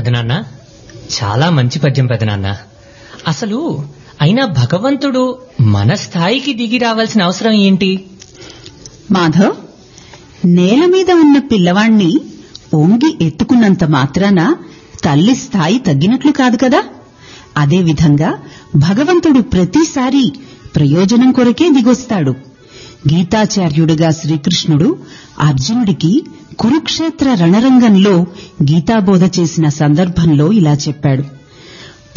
పెదనాన్న చాలా మంచి పద్యం పెదనాన్న అసలు అయినా భగవంతుడు మన స్థాయికి దిగి రావాల్సిన అవసరం ఏంటి మాధవ్ నేల మీద ఉన్న పిల్లవాణ్ణి ఓంగి ఎత్తుకున్నంత మాత్రాన తల్లి స్థాయి తగ్గినట్లు కాదు కదా అదేవిధంగా భగవంతుడు ప్రతిసారి ప్రయోజనం కొరకే దిగొస్తాడు గీతాచార్యుడుగా శ్రీకృష్ణుడు అర్జునుడికి కురుక్షేత్ర రణరంగంలో గీతాబోధ చేసిన సందర్భంలో ఇలా చెప్పాడు